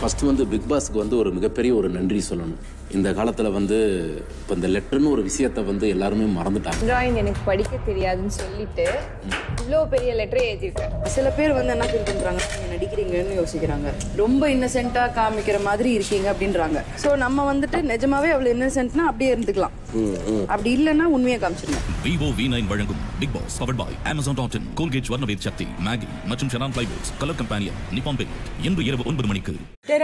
first வந்து big பாஸ்க்கு வந்து ஒரு மிகப்பெரிய ஒரு நன்றி சொல்லணும் இந்த காலத்துல வந்து இப்போ இந்த லெட்டர்னு ஒரு விஷயத்த வந்து எல்லாருமே மறந்துட்டாங்க டிராயிங் எனக்கு படிக்க தெரியாதுன்னு சொல்லிட்டு இவ்வளோ பெரிய லெட்டரை எழுதியிருக்கேன் சில பேர் வந்து என்ன ஃபீல் பண்றாங்க நீங்க நடிக்கிறீங்கன்னு யோசிக்கிறாங்க ரொம்ப இன்னசென்ட்டா காமிக்கிற மாதிரி இருக்கீங்க அப்படின்றாங்க சோ நம்ம வந்துட்டு நிஜமாவே அவ்வளவு இன்னசென்ட்னா அப்படியே இருந்துக்கலாம் அப்படி இல்லைன்னா உண்மையை காமிச்சிருங்க விவோ வி நைன் வழங்கும் big pass powered by Amazon dot in Colgate வர்ணவேத் சக்தி மேகி மற்றும் ஷனான் plyboards colour companion Nippon paint இன்று இரவு ஒன்பது மணிக்கு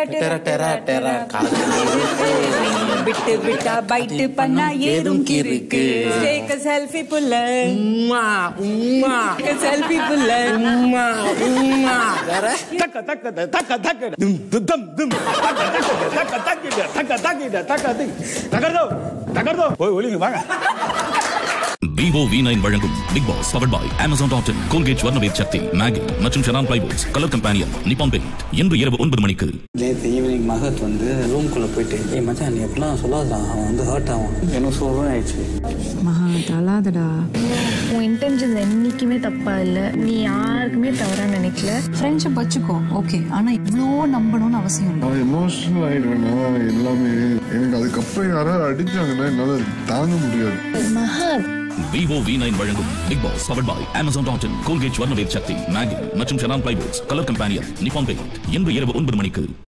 விட்டு விட்டா பைட்டு பண்ணா ஏதும் கிறுக்கு டேக் செல்ஃபி புல்ல செல்ஃபி புல்ல தக்க தக்க தக்க தக்க தும் தும் தும் தக்க தக்க தக்க தக்க தக்க தக்க தக்க தகர்தோ தகர்தோ போய் ஒளிங்க வாங்க விவோ வி நைன் வழங்கும் big pass powered by Amazon dot in Colgate வர்ணவேத் சக்தி மேகி மற்றும் ஷனான் plyboards colour companion Nippon paint இன்று இரவு ஒன்பது மணிக்கு நேற்று ஈவினிங் மகத் வந்து ரூம்குள்ளே போயிட்டு ஏய் மச்சான் நீ எப்படிலாம் சொல்லாதடா அவன் வந்து ஹர்ட் ஆகும் எனக்கு சோகம் ஆயிடுச்சு மகா தலாதடா உன் இன்டென்ஷன்ஸ் என்னைக்குமே தப்பா இல்ல நீ யாருக்குமே தவறா நினைக்கல ஃப்ரெண்ட்ஷிப் வச்சுக்கோ ஓகே ஆனா இவ்வளோ நம்பணும்னு அவசியம் இல்லை நான் எமோஷனல் ஆயிடுவேன்னா எல்லாமே எனக்கு அதுக்கப்புறம் யாராவது அடிச்சாங்கன்னா என்னால தாங்க முடியாது மகா விவோ வி நைன் வழங்கும் big pass powered by Amazon dot in Colgate வர்ணவேத் சக்தி மேகி மற்றும் ஷனான் plyboards colour companion Nippon paint இன்று இரவு ஒன்பது மணிக்கு